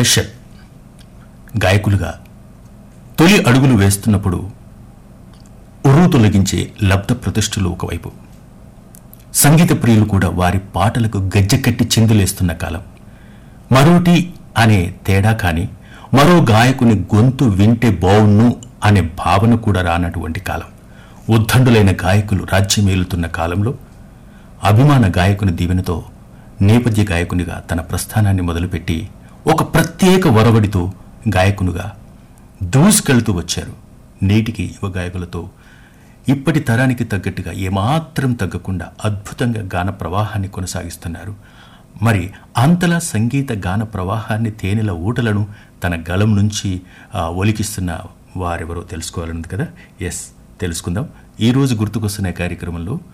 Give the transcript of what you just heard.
special గాయకులుగా తొలి అడుగులు వేస్తున్నప్పుడు ఉర్రు తొలగించే లబ్ధ ప్రతిష్ఠలు ఒకవైపు సంగీత ప్రియులు కూడా వారి పాటలకు గజ్జెకట్టి చిందులేస్తున్న కాలం మరోటి అనే తేడా కాని మరో గాయకుని గొంతు వింటే బావుణ్ణు అనే భావన కూడా రానటువంటి కాలం ఉద్దండులైన గాయకులు రాజ్యమేలుతున్న కాలంలో అభిమాన గాయకుని దీవెనతో నేపథ్య గాయకునిగా తన ప్రస్థానాన్ని మొదలుపెట్టి ఒక ప్రత్యేక వరవడితో గాయకునిగా దూసుకెళ్తూ వచ్చారు నేటికి యువ గాయకులతో ఇప్పటి తరానికి తగ్గట్టుగా ఏమాత్రం తగ్గకుండా అద్భుతంగా గాన ప్రవాహాన్ని కొనసాగిస్తున్నారు మరి అంతలా సంగీత గాన ప్రవాహాన్ని తేనెల ఊటలను తన గలం నుంచి ఆ, ఒలికిస్తున్న వారెవరో తెలుసుకోవాలన్నది కదా ఎస్ తెలుసుకుందాం ఈరోజు గుర్తుకొస్తున్న ఈ కార్యక్రమంలో